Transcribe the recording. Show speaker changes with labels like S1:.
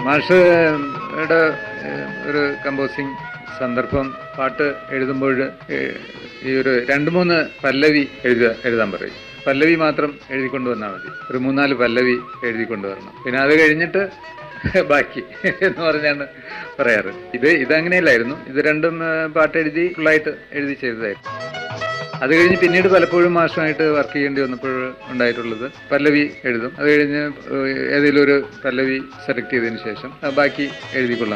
S1: മാഷയുടെ ഏഹ്, ഒരു കമ്പോസിങ് സന്ദർഭം പാട്ട് എഴുതുമ്പോൾ ഏഹ്, ഈ ഒരു രണ്ട് മൂന്ന് പല്ലവി എഴുത എഴുതാൻ പറയും പല്ലവി മാത്രം എഴുതിക്കൊണ്ട് വന്നാൽ മതി ഒരു മൂന്നാല് പല്ലവി എഴുതിക്കൊണ്ട് വരണം പിന്നെ അത് കഴിഞ്ഞിട്ട് ബാക്കി എന്ന് പറഞ്ഞാണ് പറയാറ് ഇത് ഇതങ്ങനെയല്ലായിരുന്നു ഇത് രണ്ടും ഏഹ്, പാട്ട് എഴുതി ഫുള്ളായിട്ട് എഴുതി ചെയ്തതായിരുന്നു അത് കഴിഞ്ഞ് പിന്നീട് പലപ്പോഴും മാഷുമായിട്ട് വർക്ക് ചെയ്യേണ്ടി വന്നപ്പോൾ ഉണ്ടായിട്ടുള്ളത് പല്ലവി എഴുതും അത് കഴിഞ്ഞ് ഏഹ്, ഏതെങ്കിലും ഒരു പല്ലവി സെലക്ട് ചെയ്തതിന് ശേഷം ആ ബാക്കി എഴുതിക്കൊള്ളാം